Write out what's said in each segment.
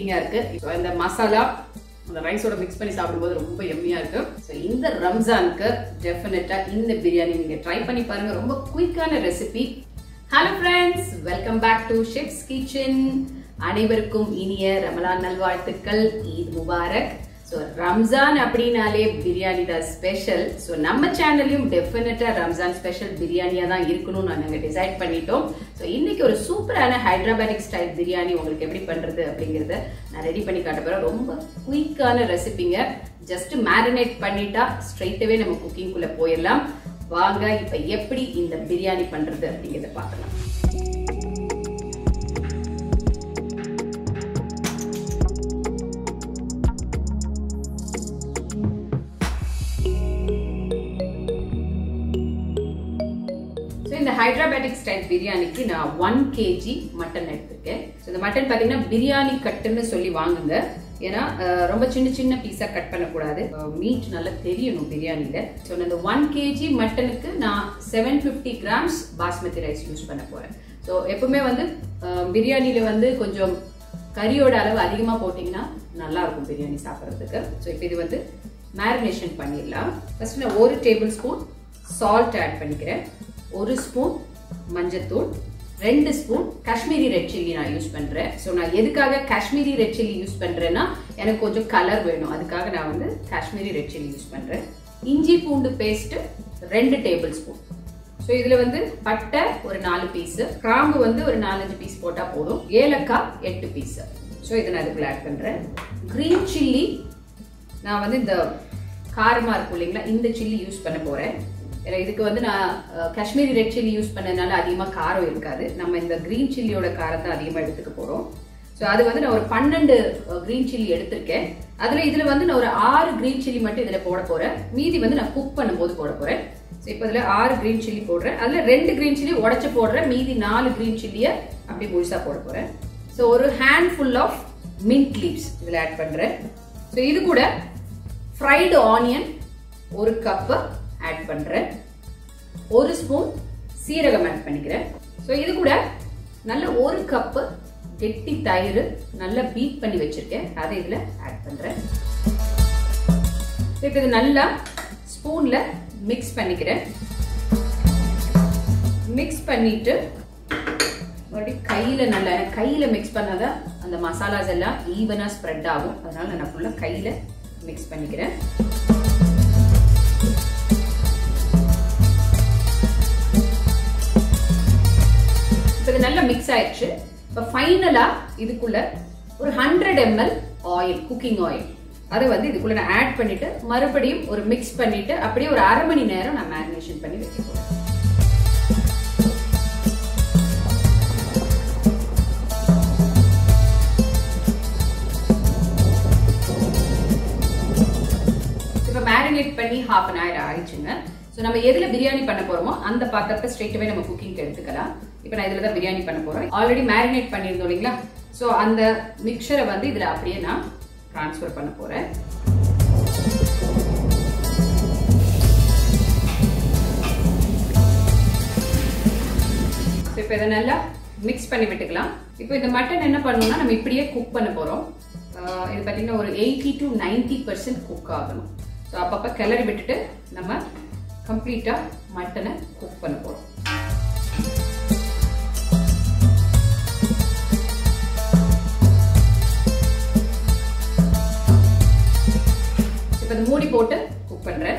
குக்கிங்கா இருக்கு ஸோ இந்த மசாலா அந்த ரைஸோட மிக்ஸ் பண்ணி சாப்பிடும்போது ரொம்ப எம்மியா இருக்கு ஸோ இந்த ரம்ஜானுக்கு டெஃபினட்டா இந்த பிரியாணி நீங்க ட்ரை பண்ணி பாருங்க ரொம்ப குயிக்கான recipe hello friends welcome back to chef's kitchen அனைவருக்கும் இனிய ரமலான் நல்வாழ்த்துக்கள் ஈத் முபாரக் ஸோ ரம்ஜான் அப்படின்னாலே பிரியாணி தான் ஸ்பெஷல் ஸோ நம்ம சேனல்லையும் டெஃபினட்டா ரம்ஜான் ஸ்பெஷல் பிரியாணியா தான் இருக்கணும்னு நாங்கள் டிசைட் பண்ணிட்டோம் ஸோ இன்னைக்கு ஒரு சூப்பரான ஹைதராபாடிக் ஸ்டைல் பிரியாணி உங்களுக்கு எப்படி பண்றது அப்படிங்கறத நான் ரெடி பண்ணி காட்ட போறேன் ரொம்ப குயிக்கான ரெசிபிங்க ஜஸ்ட் மேரினேட் பண்ணிட்டா ஸ்ட்ரைட்டாவே நம்ம குக்கிங்குள்ள போயிடலாம் வாங்க இப்ப எப்படி இந்த பிரியாணி பண்றது அப்படிங்கறத பார்க்கலாம் ஸோ இந்த ஹைதராபாடிக் ஸ்டைல் பிரியாணிக்கு நான் ஒன் கேஜி மட்டன் எடுத்திருக்கேன் ஸோ இந்த மட்டன் பார்த்தீங்கன்னா பிரியாணி கட்டுன்னு சொல்லி வாங்குங்க ஏன்னா அஹ், ரொம்ப சின்ன சின்ன பீஸாக கட் பண்ணக்கூடாது மீட் நல்லா தெரியணும் பிரியாணியில் ஸோ இந்த ஒன் கேஜி மட்டனுக்கு நான் seven fifty grams basmati rice use பண்ண போகிறேன் ஸோ எப்பவுமே வந்து பிரியாணியில் வந்து கொஞ்சம் கறியோட அளவு அதிகமாக போட்டிங்கன்னா நல்லா இருக்கும் பிரியாணி சாப்பிட்றதுக்கு ஸோ இப்போ இது வந்து மேரினேஷன் பண்ணிடலாம் ஃபர்ஸ்ட் நான் ஒரு டேபிள் ஸ்பூன் சால்ட் ஆட் பண்ணிக்கிறேன் ஒரு ஸ்பூன் மஞ்சத்தூள் ரெண்டு ஸ்பூன் காஷ்மீரி ரெட் சில்லி நான் யூஸ் பண்றேன் ஸோ நான் எதுக்காக காஷ்மீரி ரெட் சில்லி யூஸ் பண்றேன்னா எனக்கு கொஞ்சம் கலர் வேணும் அதுக்காக நான் வந்து காஷ்மீரி ரெட் சில்லி யூஸ் பண்றேன் இஞ்சி பூண்டு பேஸ்ட் ரெண்டு டேபிள் ஸ்பூன் ஸோ இதுல வந்து பட்டை ஒரு நாலு பீஸ் கிராம்பு வந்து ஒரு நாலஞ்சு பீஸ் போட்டா போதும் ஏலக்காய் எட்டு பீஸ் ஸோ இதை நான் இதுக்குள்ள ஆட் பண்றேன் கிரீன் சில்லி நான் வந்து இந்த காரமா இருக்கும் இல்லைங்களா இந்த சில்லி யூஸ் பண்ண போறேன் ஏன்னா இதுக்கு வந்து நான் அஹ், காஷ்மீரி ரெட் சில்லி யூஸ் பண்ணதுனால அதிகமாக காரம் இருக்காது நம்ம இந்த கிரீன் சில்லியோட காரத்தை அதிகமாக எடுத்துக்க போகிறோம் ஸோ அது வந்து நான் ஒரு பன்னெண்டு கிரீன் சில்லி எடுத்திருக்கேன் அதில் இதில் வந்து நான் ஒரு ஆறு கிரீன் சில்லி மட்டும் இதில் போட போகிறேன் மீதி வந்து நான் குக் பண்ணும்போது போட போகிறேன் ஸோ இப்போ இதில் ஆறு கிரீன் சில்லி போடுறேன் அதில் ரெண்டு கிரீன் சில்லி உடச்சி போடுறேன் மீதி நாலு கிரீன் சில்லியை அப்படி முழுசாக போட போகிறேன் ஸோ ஒரு handful of mint leaves இதில் ஆட் பண்ணுறேன் ஸோ இது கூட ஃப்ரைடு ஆனியன் ஒரு கப்பு ஆட் பண்றேன் ஒரு ஸ்பூன் சீரகம் ஆட் பண்ணிக்கிறேன் ஸோ இது கூட நல்ல ஒரு கப்பு கெட்டி தயிர் நல்லா பீட் பண்ணி வச்சிருக்கேன் அதை இதில் ஆட் பண்றேன் இப்போ இது நல்லா ஸ்பூன்ல மிக்ஸ் பண்ணிக்கிறேன் மிக்ஸ் பண்ணிட்டு மறுபடியும் கையில நல்லா எனக்கு கையில மிக்ஸ் பண்ணாதான் அந்த மசாலாஸ் எல்லாம் ஈவனா ஸ்ப்ரெட் ஆகும் அதனால நான் ஃபுல்லா கையில மிக்ஸ் பண்ணிக்கிறேன் இப்போ இது நல்லா மிக்ஸ் ஆயிடுச்சு இப்போ ஃபைனலா இதுக்குள்ள ஒரு hundred ml oil cooking oil அதை வந்து இதுக்குள்ள நான் ஆட் பண்ணிட்டு மறுபடியும் ஒரு மிக்ஸ் பண்ணிட்டு அப்படியே ஒரு அரை மணி நேரம் நான் மேரினேஷன் பண்ணி வைக்க போறேன் இப்போ மேரினேட் பண்ணி ஹாஃப் அன் ஹவர் ஆயிடுச்சுங்க ஸோ நம்ம எதில் பிரியாணி பண்ண போறோமோ அந்த பாத்திரத்தை ஸ்ட்ரெயிட்டாகவே நம்ம குக்கிங்க்கு எடுத்துக்கலாம் இப்போ நான் இதில் தான் பிரியாணி பண்ண போறோம் ஆல்ரெடி மேரினேட் பண்ணியிருந்தோம் இல்லைங்களா ஸோ அந்த மிக்சரை வந்து இதில் அப்படியே நான் ட்ரான்ஸ்ஃபர் பண்ண போறேன் ஸோ இப்போ இதை நல்லா மிக்ஸ் பண்ணி விட்டுக்கலாம் இப்போ இந்த மட்டன் என்ன பண்ணணும்னா நம்ம இப்படியே குக் பண்ண போறோம் ஆஹ் இது பார்த்தீங்கன்னா ஒரு eighty to ninety percent cook ஆகணும் ஸோ அப்பப்போ கிளறி விட்டுட்டு நம்ம கம்ப்ளீட்டாக மட்டனை குக் பண்ண போறோம் இப்போ இது மூடி போட்டு குக் பண்றேன்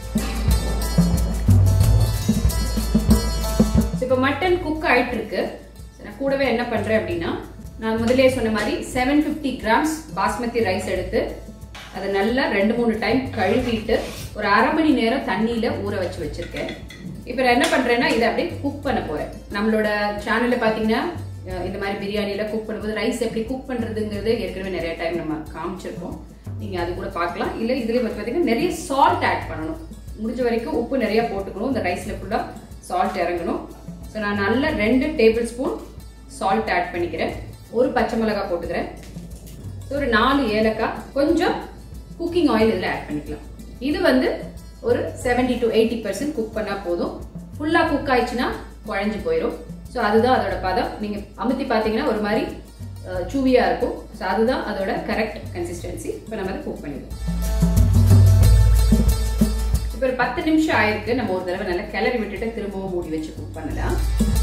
இப்போ மட்டன் குக் ஆயிட்டு இருக்கு So, நான் கூடவே என்ன பண்றேன் அப்படின்னா நான் முதலே சொன்ன மாதிரி seven fifty grams basmati rice எடுத்து அதை நல்லா ரெண்டு மூணு டைம் கழுவிட்டு ஒரு அரை மணி நேரம் தண்ணியில ஊற வச்சு வச்சிருக்கேன் இப்போ நான் என்ன பண்றேன்னா இதை அப்படியே குக் பண்ண போறேன் நம்மளோட சேனல்ல பாத்தீங்கன்னா அஹ், இந்த மாதிரி பிரியாணியில குக் பண்ணும்போது ரைஸ் எப்படி குக் பண்றதுங்கிறது ஏற்கனவே நிறைய டைம் நம்ம காமிச்சிருக்கோம் நீங்க அது கூட பார்க்கலாம் இல்ல இதுல வந்து பாத்தீங்கன்னா நிறைய சால்ட் ஆட் பண்ணணும் முடிஞ்ச வரைக்கும் உப்பு நிறைய போட்டுக்கணும் இந்த ரைஸ்ல ஃபுல்லா சால்ட் இறங்கணும் ஸோ நான் நல்ல ரெண்டு டேபிள் ஸ்பூன் சால்ட் ஆட் பண்ணிக்கிறேன் ஒரு பச்சை மிளகாய் போட்டுக்கிறேன் ஸோ ஒரு நாலு ஏலக்காய் கொஞ்சம் குக்கிங் ஆயில் இதில் ஆட் பண்ணிக்கலாம் இது வந்து ஒரு 70 டு எயிட்டி பர்சன்ட் குக் பண்ணால் போதும் ஃபுல்லாக குக் ஆயிடுச்சுன்னா குழஞ்சு போயிடும் ஸோ அதுதான் அதோட பதம் நீங்கள் அமுத்தி பார்த்தீங்கன்னா ஒரு மாதிரி சூவியாக இருக்கும் ஸோ அதுதான் அதோட கரெக்ட் கன்சிஸ்டன்சி இப்போ நம்ம அதை குக் பண்ணிடுவோம் இப்போ ஒரு பத்து நிமிஷம் ஆயிருக்கு நம்ம ஒரு தடவை நல்லா கிளறி விட்டுட்டு திரும்பவும் மூடி வச்சு குக் பண்ணலாம்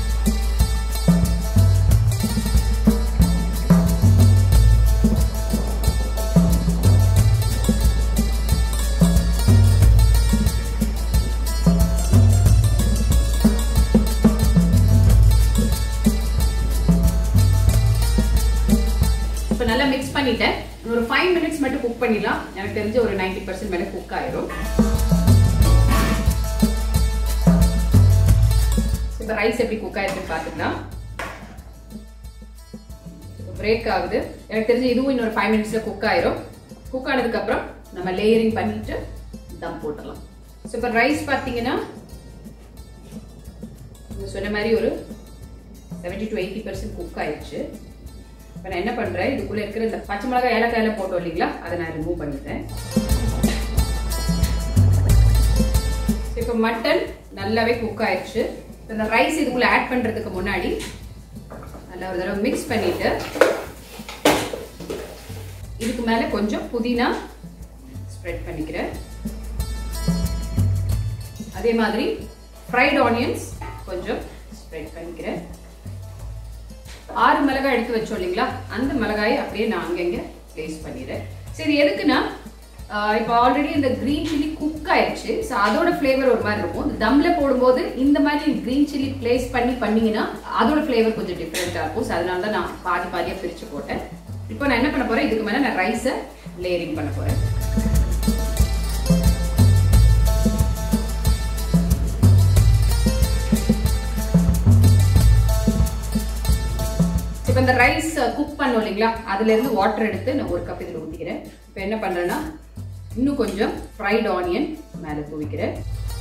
இப்போ நல்லா மிக்ஸ் பண்ணிட்டேன் ஒரு ஃபைவ் மினிட்ஸ் மட்டும் குக் பண்ணிடலாம் எனக்கு தெரிஞ்ச ஒரு நைன்டி பர்சன்ட் மேலே குக் ஆயிரும் இப்போ ரைஸ் எப்படி குக் ஆயிருக்குன்னு பார்த்துக்கலாம் பிரேக் ஆகுது எனக்கு தெரிஞ்சு இதுவும் இன்னொரு ஃபைவ் மினிட்ஸ்ல குக் ஆயிரும் குக் ஆனதுக்கு அப்புறம் நம்ம லேயரிங் பண்ணிட்டு தம் போட்டுடலாம் ஸோ இப்போ ரைஸ் பார்த்தீங்கன்னா சொன்ன மாதிரி ஒரு seventy to eighty percent cook ஆயிடுச்சு இப்போ நான் என்ன பண்றேன் இதுக்குள்ள இருக்கிற இந்த பச்சை மிளகாய் ஏலக்காயில போட்டோம் இல்லைங்களா அதை நான் ரிமூவ் பண்ணிட்டேன் இப்போ மட்டன் நல்லாவே குக் ஆயிடுச்சு இந்த ரைஸ் இதுக்குள்ள ஆட் பண்றதுக்கு முன்னாடி நல்லா ஒரு தடவை மிக்ஸ் பண்ணிட்டு இதுக்கு மேல கொஞ்சம் புதினா ஸ்ப்ரெட் பண்ணிக்கிறேன் அதே மாதிரி ஃப்ரைட் ஆனியன்ஸ் கொஞ்சம் ஸ்ப்ரெட் பண்ணிக்கிறேன் ஆறு மிளகாய் எடுத்து வச்சோம் இல்லைங்களா அந்த மிளகாயை அப்படியே நான் அங்கங்க பிளேஸ் பண்ணிடுறேன் சரி எதுக்குன்னா இப்போ ஆல்ரெடி இந்த க்ரீன் சில்லி குக் ஆயிடுச்சு ஸோ அதோட ஃப்ளேவர் ஒரு மாதிரி இருக்கும் இந்த தம்ல போடும்போது இந்த மாதிரி க்ரீன் சில்லி பிளேஸ் பண்ணி பண்ணீங்கன்னா அதோட ஃப்ளேவர் கொஞ்சம் டிஃப்ரெண்ட்டாக இருக்கும் ஸோ அதனால தான் நான் பாதி பாதியாக பிரித்து போட்டேன் இப்போ நான் என்ன பண்ண போறேன் இதுக்கு மேலே நான் ரைஸை லேயரிங் பண்ண போறேன் இப்போ இந்த ரைஸ் குக் பண்ணோம் இல்லைங்களா அதுல இருந்து வாட்டர் எடுத்து நான் ஒரு கப் இதில் ஊற்றிக்கிறேன் இப்போ என்ன பண்றேன்னா இன்னும் கொஞ்சம் ஃப்ரைட் ஆனியன் மேலே தூவிக்கிறேன்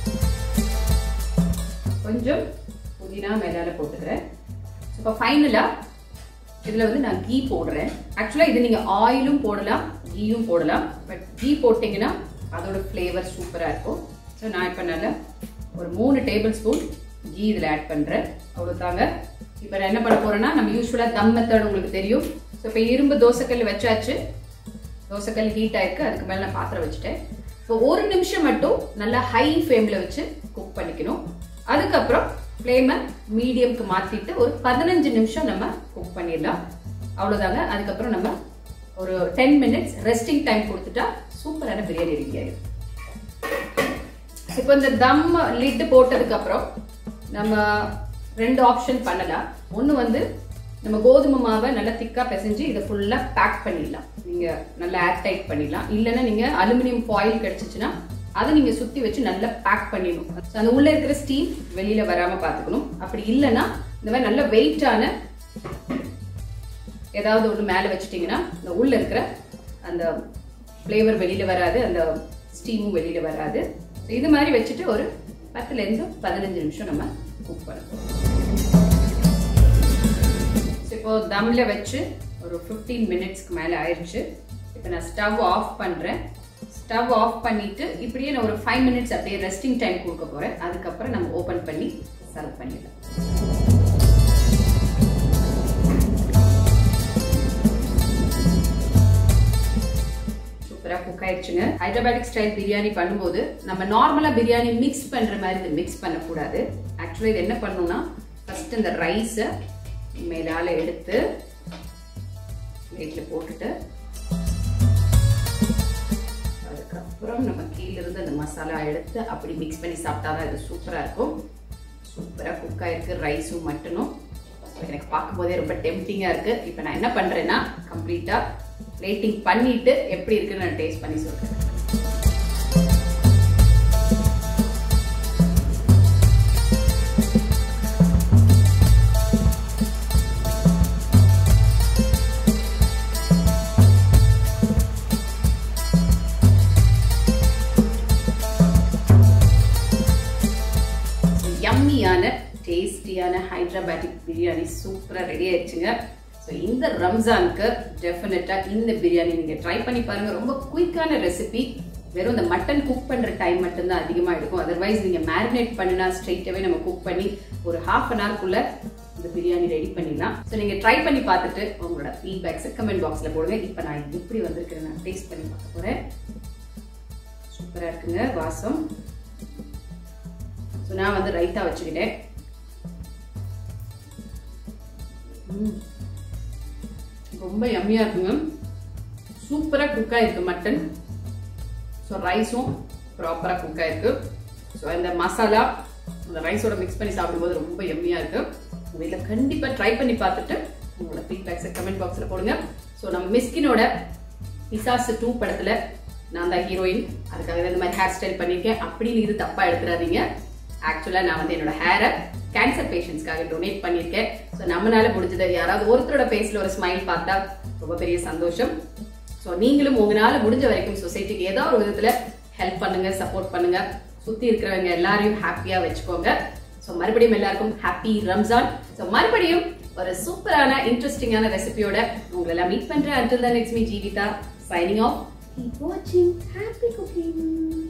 கொஞ்சம் புதினா மேலால போட்டுக்கிறேன் இப்போ ஃபைனலாக இதில் வந்து நான் கீ போடுறேன் ஆக்சுவலாக இது நீங்கள் ஆயிலும் போடலாம் கீயும் போடலாம் பட் கீ போட்டிங்கன்னா அதோட ஃப்ளேவர் சூப்பராக இருக்கும் ஸோ நான் இப்போ நல்லா ஒரு மூணு டேபிள் ஸ்பூன் கீ இதில் ஆட் பண்ணுறேன் அவ்வளோதாங்க இப்போ நான் என்ன பண்ண போறேன்னா நம்ம யூஸ்வலாக தம் மெத்தட் உங்களுக்கு தெரியும் ஸோ இப்போ இரும்பு தோசைக்கல் வச்சாச்சு தோசைக்கல் ஹீட் ஆயிருக்கு அதுக்கு மேலே நான் பாத்திரம் வச்சுட்டேன் இப்போ ஒரு நிமிஷம் மட்டும் நல்லா ஹை ஃப்ளேமில் வச்சு குக் பண்ணிக்கணும் அதுக்கப்புறம் ஃப்ளேமை மீடியம்க்கு மாற்றிட்டு ஒரு பதினஞ்சு நிமிஷம் நம்ம குக் பண்ணிடலாம் அவ்வளோதாங்க அதுக்கப்புறம் நம்ம ஒரு டென் மினிட்ஸ் ரெஸ்டிங் டைம் கொடுத்துட்டா சூப்பரான பிரியாணி ரெடி ஆயிடும் இப்போ இந்த தம் லிட்டு போட்டதுக்கு அப்புறம் நம்ம ரெண்டு ஆப்ஷன் பண்ணலாம் ஒன்று வந்து நம்ம கோதுமை மாவை நல்லா திக்கா பிசைஞ்சு இதை ஃபுல்லாக பேக் பண்ணிடலாம் நீங்கள் நல்லா ஏர் டைட் பண்ணிடலாம் இல்லைன்னா நீங்கள் அலுமினியம் ஃபாயில் கிடச்சிச்சுன்னா அதை நீங்கள் சுற்றி வச்சு நல்லா பேக் பண்ணிடணும் அந்த உள்ளே இருக்கிற ஸ்டீம் வெளியில் வராமல் பார்த்துக்கணும் அப்படி இல்லைன்னா இந்த மாதிரி நல்ல வெயிட்டான ஏதாவது ஒன்று மேலே வச்சுட்டிங்கன்னா இந்த உள்ளே இருக்கிற அந்த ஃப்ளேவர் வெளியில் வராது அந்த ஸ்டீமும் வெளியில் வராது இது மாதிரி வச்சுட்டு ஒரு பத்துலேருந்து பதினஞ்சு நிமிஷம் நம்ம குக் பண்ணணும் இப்போ தம்ல வச்சு ஒரு ஃபிஃப்டீன் மினிட்ஸ்க்கு மேலே ஆயிடுச்சு இப்போ நான் ஸ்டவ் ஆஃப் பண்ணுறேன் ஸ்டவ் ஆஃப் பண்ணிட்டு இப்படியே நான் ஒரு ஃபைவ் மினிட்ஸ் அப்படியே ரெஸ்டிங் டைம் கொடுக்க போகிறேன் அதுக்கப்புறம் நம்ம ஓப்பன் பண்ணி சர்வ் பண்ணிடலாம் சூப்பராக குக் ஆயிடுச்சுங்க ஹைதராபாடிக் ஸ்டைல் பிரியாணி பண்ணும்போது நம்ம நார்மலாக பிரியாணி மிக்ஸ் பண்ணுற மாதிரி இது மிக்ஸ் பண்ணக்கூடாது ஆக்சுவலாக இது என்ன பண்ணணும்னா ஃபர்ஸ்ட் இந்த ரைஸை மேலால எடுத்து பிளேட்டில் போட்டுட்டு அதுக்கப்புறம் நம்ம கீழே இருந்து அந்த மசாலா எடுத்து அப்படி மிக்ஸ் பண்ணி சாப்பிட்டா தான் இது சூப்பராக இருக்கும் சூப்பராக குக் ஆயிருக்கு ரைஸும் மட்டனும் எனக்கு பார்க்கும்போதே ரொம்ப டெம்டிங்காக இருக்குது இப்போ நான் என்ன பண்ணுறேன்னா கம்ப்ளீட்டாக பிளேட்டிங் பண்ணிட்டு எப்படி இருக்குன்னு நான் டேஸ்ட் பண்ணி சொல்கிறேன் யம்மியான டேஸ்டியான ஹைதராபாடிக் பிரியாணி சூப்பராக ரெடி ஆயிடுச்சுங்க ஸோ இந்த ரம்ஜானுக்கு டெஃபினட்டாக இந்த பிரியாணி நீங்கள் ட்ரை பண்ணி பாருங்கள் ரொம்ப குயிக்கான ரெசிபி வெறும் இந்த மட்டன் குக் பண்ணுற டைம் மட்டும்தான் அதிகமாக எடுக்கும் அதர்வைஸ் நீங்கள் மேரினேட் பண்ணினா ஸ்ட்ரெயிட்டாகவே நம்ம குக் பண்ணி ஒரு ஹாஃப் அன் ஹவர்க்குள்ளே இந்த பிரியாணி ரெடி பண்ணிடலாம் ஸோ நீங்க ட்ரை பண்ணி பார்த்துட்டு உங்களோட ஃபீட்பேக்ஸ் கமெண்ட் பாக்ஸ்ல போடுங்க இப்போ நான் எப்படி வந்திருக்கிறேன் நான் டேஸ்ட் பண்ணி பார்க்க போறேன் சூப்பரா இருக்குங்க வாசம் ஸோ நான் வந்து ரைத்தா வச்சுக்கிட்டேன் ம். ரொம்ப யம்மியா இருக்குங்க சூப்பரா குக் ஆயிருக்கு மட்டன் ஸோ ரைஸும் ப்ராப்பரா குக் ஆயிருக்கு ஸோ இந்த மசாலா அந்த ரைஸோட மிக்ஸ் பண்ணி சாப்பிடும்போது ரொம்ப யம்மியா இருக்கு உங்க இதை கண்டிப்பா ட்ரை பண்ணி பார்த்துட்டு உங்களோட ஃபீட்பேக்ஸை கமெண்ட் பாக்ஸ்ல போடுங்க ஸோ நம்ம மிஸ்கினோட பிசாசு டூ படத்துல நான் தான் ஹீரோயின் அதுக்காக இந்த மாதிரி ஹேர் ஸ்டைல் பண்ணியிருக்கேன் அப்படின்னு இது தப்பா எடுத்துறாதீங்க ஆக்சுவலா நான் வந்து என்னோட ஹேரை கேன்சர் பேஷண்ட்ஸ்க்காக டொனேட் பண்ணியிருக்கேன் ஸோ நம்மளால முடிஞ்சது யாராவது ஒருத்தரோட ஃபேஸ்ல ஒரு ஸ்மைல் பார்த்தா ரொம்ப பெரிய சந்தோஷம் ஸோ நீங்களும் உங்களால முடிஞ்ச வரைக்கும் சொசைட்டிக்கு ஏதோ ஒரு விதத்துல ஹெல்ப் பண்ணுங்க சப்போர்ட் பண்ணுங்க சுத்தி இருக்கிறவங்க எல்லாரையும் ஹாப்பியா வச்சுக்கோங்க ஸோ மறுபடியும் எல்லாருக்கும் ஹாப்பி ரம்ஜான் ஸோ மறுபடியும் ஒரு சூப்பரான இன்ட்ரெஸ்டிங்கான ரெசிபியோட உங்களை எல்லாம் மீட் பண்றேன் until then it's me Jeevitha signing off keep watching happy cooking